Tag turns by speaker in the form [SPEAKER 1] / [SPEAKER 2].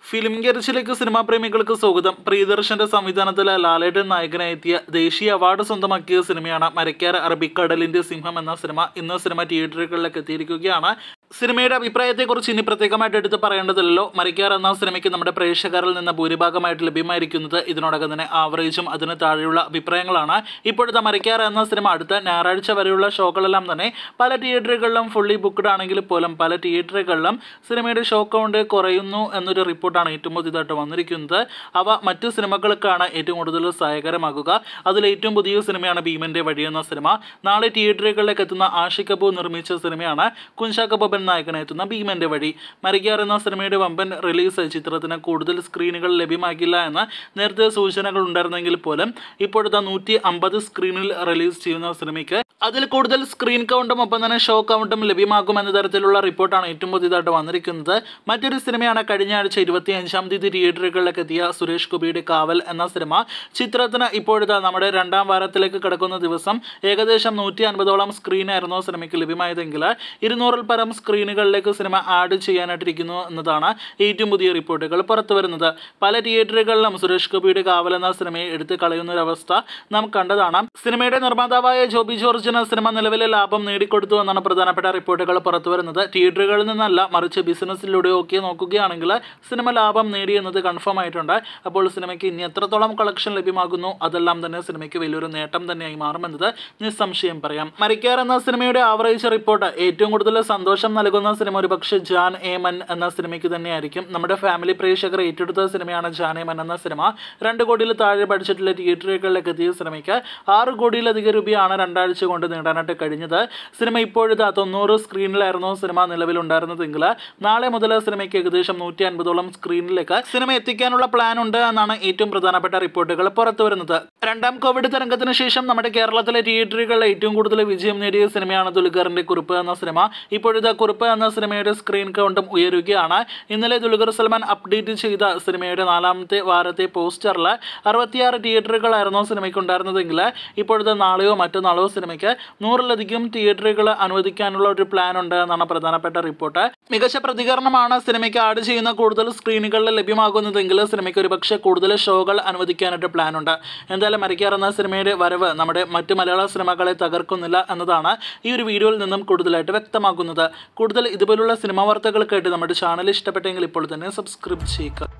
[SPEAKER 1] film ഗരിച്ചിലേക്ക് cinema പ്രേമികൾക്ക് സ്വാഗതം പ്രിയദർശന്റെ സംവിധാനത്തിൽ ലാലേട്ടൻ നായകനായി എത്തിയ ദേശീയ അവാർഡ് സ്വന്തമാക്കിയ സിനിമയാണ് മരക്കാർ അറബിക്കടലിന്റെ സിംഹം എന്ന സിനിമ ഇന്ന് സിനിമ തിയേറ്ററുകളിലേക്ക് എത്തിയിരിക്കുകയാണ് സിനിമയുടെ അഭിപ്രായത്തെക്കുറിച്ച് ഇനി പ്രത്യേകമായിട്ട് എടുത്ത് പറയേണ്ടതില്ലല്ലോ മരിക്കാർ എന്ന സിനിമയ്ക്ക് നമ്മുടെ പ്രേക്ഷകരിൽ നിന്ന് ഭൂരിഭാഗമായിട്ട് ലഭ്യമായിരിക്കുന്നത് ഇതിനോടകം തന്നെ ആവറേജും അതിന് താഴെയുള്ള അഭിപ്രായങ്ങളാണ് ഇപ്പോഴത്തെ മരിക്കാർ എന്ന സിനിമ അടുത്ത ഞായറാഴ്ച വരെയുള്ള ഷോകളെല്ലാം തന്നെ പല തിയേറ്ററുകളിലും ഫുള്ളി ബുക്ക്ഡ് ആണെങ്കിൽ പോലും പല തിയേറ്ററുകളിലും സിനിമയുടെ ഷോ കൗണ്ട് കുറയുന്നു എന്നൊരു റിപ്പോർട്ടാണ് ഏറ്റവും പുതിയതായിട്ട് വന്നിരിക്കുന്നത് അവ മറ്റു സിനിമകൾക്കാണ് ഏറ്റവും കൂടുതൽ സഹായകരമാകുക അതിൽ ഏറ്റവും പുതിയ സിനിമയാണ് ഭീമന്റെ വഴി എന്ന സിനിമ നാളെ തിയേറ്ററുകളിലേക്ക് എത്തുന്ന ആഷിക് കപൂർ നിർമ്മിച്ച സിനിമയാണ് കുഞ്ചാക്ക ബോബൻ നായകനെത്തുന്ന ഭീമന്റെ വഴി മരിക്കാർ എന്ന സിനിമയുടെ വമ്പൻ റിലീസ് ചിത്രത്തിന് കൂടുതൽ സ്ക്രീനുകൾ ലഭ്യമാക്കില്ല എന്ന് നേരത്തെ സൂചനകൾ ഉണ്ടായിരുന്നെങ്കിൽ പോലും ഇപ്പോഴത്തെ നൂറ്റി അമ്പത് സ്ക്രീനിൽ റിലീസ് ചെയ്യുന്ന സിനിമയ്ക്ക് അതിൽ കൂടുതൽ സ്ക്രീൻ കൗണ്ടും ഒപ്പം തന്നെ ഷോ കൗണ്ടും ലഭ്യമാകും എന്ന തരത്തിലുള്ള റിപ്പോർട്ടാണ് ഏറ്റവും പുതിയതായിട്ട് വന്നിരിക്കുന്നത് മറ്റൊരു സിനിമയാണ് കഴിഞ്ഞ ആഴ്ച ഇരുപത്തി അഞ്ചാം തീയതി തിയേറ്ററുകളിലേക്ക് എത്തിയ സുരേഷ് ഗോപിയുടെ കാവൽ എന്ന സിനിമ ചിത്രത്തിന് ഇപ്പോഴത്തെ നമ്മുടെ രണ്ടാം വാരത്തിലേക്ക് കിടക്കുന്ന ദിവസം ഏകദേശം നൂറ്റി അൻപതോളം സ്ക്രീനായിരുന്നു സിനിമയ്ക്ക് ലഭ്യമായതെങ്കിൽ ഇരുന്നൂറിൽ പരം സ്ക്രീനുകളിലേക്ക് സിനിമ ആഡ് ചെയ്യാനായിട്ടിരിക്കുന്നു എന്നതാണ് ഏറ്റവും പുതിയ റിപ്പോർട്ടുകൾ പുറത്തു വരുന്നത് പല തിയേറ്ററുകളിലും സുരേഷ് ഗോപിയുടെ കാവൽ എന്ന സിനിമയെ എടുത്തു കളയുന്ന ഒരു അവസ്ഥ നാം കണ്ടതാണ് സിനിമയുടെ നിർമ്മാതാവായ ജോബി ജോർജിന് സിനിമ നിലവിലെ ലാഭം നേടിക്കൊടുത്തു എന്നാണ് പ്രധാനപ്പെട്ട റിപ്പോർട്ടുകൾ പുറത്തു വരുന്നത് തിയേറ്ററുകളിൽ നിന്നല്ല മറിച്ച് ബിസിനസ്സിലൂടെ ഒക്കെ നോക്കുകയാണെങ്കിൽ സിനിമ ലാഭം നേടി എന്നത് കൺഫേം ആയിട്ടുണ്ട് അപ്പോൾ സിനിമയ്ക്ക് ഇനി എത്രത്തോളം കളക്ഷൻ ലഭ്യമാകുന്നു അതെല്ലാം തന്നെ സിനിമയ്ക്ക് വലിയൊരു നേട്ടം തന്നെയായി മാറുമെന്നത് നിസ്സംശയം പറയാം മരിക്കാർ എന്ന സിനിമയുടെ ആവറേജ് റിപ്പോർട്ട് ഏറ്റവും കൂടുതൽ സന്തോഷം നൽകുന്ന സിനിമ ഒരു പക്ഷേ ജാൻ എ മൻ എന്ന സിനിമയ്ക്ക് തന്നെയായിരിക്കും നമ്മുടെ ഫാമിലി പ്രേക്ഷകർ ഏറ്റെടുത്ത സിനിമയാണ് ജാൻ എ മൻ എന്ന സിനിമ രണ്ട് കോടിയിൽ താഴെ ബഡ്ജറ്റിലെ തിയേറ്ററുകളിലേക്ക് എത്തിയ സിനിമയ്ക്ക് ആറ് കോടിയിലധികം രൂപയാണ് രണ്ടാഴ്ച കൊണ്ട് നേടാനായിട്ട് കഴിഞ്ഞത് സിനിമ ഇപ്പോഴത്തെ തൊണ്ണൂറ് സ്ക്രീനിലായിരുന്നു സിനിമ നിലവിലുണ്ടായിരുന്നതെങ്കിൽ നാളെ മുതൽ സിനിമയ്ക്ക് ഏകദേശം നൂറ്റി അൻപതോളം സ്ക്രീനിലേക്ക് സിനിമ എത്തിക്കാനുള്ള പ്ലാൻ ഉണ്ട് എന്നാണ് ഏറ്റവും പ്രധാനപ്പെട്ട റിപ്പോർട്ടുകൾ പുറത്തു വരുന്നത് രണ്ടാം കോവിഡ് തരംഗത്തിന് ശേഷം നമ്മുടെ കേരളത്തിലെ തിയേറ്ററുകളിൽ ഏറ്റവും കൂടുതൽ വിജയം നേടിയ സിനിമയാണ് ദുൽഖറിന്റെ കുറിപ്പ് എന്ന സിനിമ ഇപ്പോഴത്തെ കുറിപ്പ് എന്ന സിനിമയുടെ സ്ക്രീൻ കൗണ്ടും ഉയരുകയാണ് ഇന്നലെ ദുൽഖർ സൽമാൻ അപ്ഡേറ്റ് ചെയ്ത സിനിമയുടെ നാലാമത്തെ വാരത്തെ പോസ്റ്ററിൽ അറുപത്തിയാറ് തിയേറ്ററുകളായിരുന്നു സിനിമയ്ക്ക് ഉണ്ടായിരുന്നതെങ്കിൽ ഇപ്പോഴത്തെ നാളെയോ മറ്റന്നാളോ സിനിമയ്ക്ക് നൂറിലധികം തിയേറ്ററുകൾ അനുവദിക്കാനുള്ള ഒരു പ്ലാൻ ഉണ്ട് എന്നാണ് പ്രധാനപ്പെട്ട റിപ്പോർട്ട് മികച്ച പ്രതികരണമാണ് സിനിമയ്ക്ക് ആഡ് ചെയ്യുന്ന കൂടുതൽ സ്ക്രീനുകളിൽ ലഭ്യമാകുന്നതെങ്കിൽ സിനിമയ്ക്ക് ഒരുപക്ഷെ കൂടുതൽ ഷോകൾ അനുവദിക്കാനായിട്ട് പ്ലാൻ ഉണ്ട് എന്തായാലും മരിക്കാർ എന്ന സിനിമയുടെ വരവ് നമ്മുടെ മറ്റ് മലയാള സിനിമകളെ തകർക്കുന്നില്ല എന്നതാണ് ഈ ഒരു വീഡിയോയിൽ നിന്നും കൂടുതലായിട്ട് വ്യക്തമാക്കുന്നത് കൂടുതൽ ഇതുപോലുള്ള സിനിമാ വാർത്തകൾക്കായിട്ട് നമ്മുടെ ചാനൽ ഇഷ്ടപ്പെട്ടെങ്കിൽ ഇപ്പോൾ തന്നെ സബ്സ്ക്രൈബ് ചെയ്യുക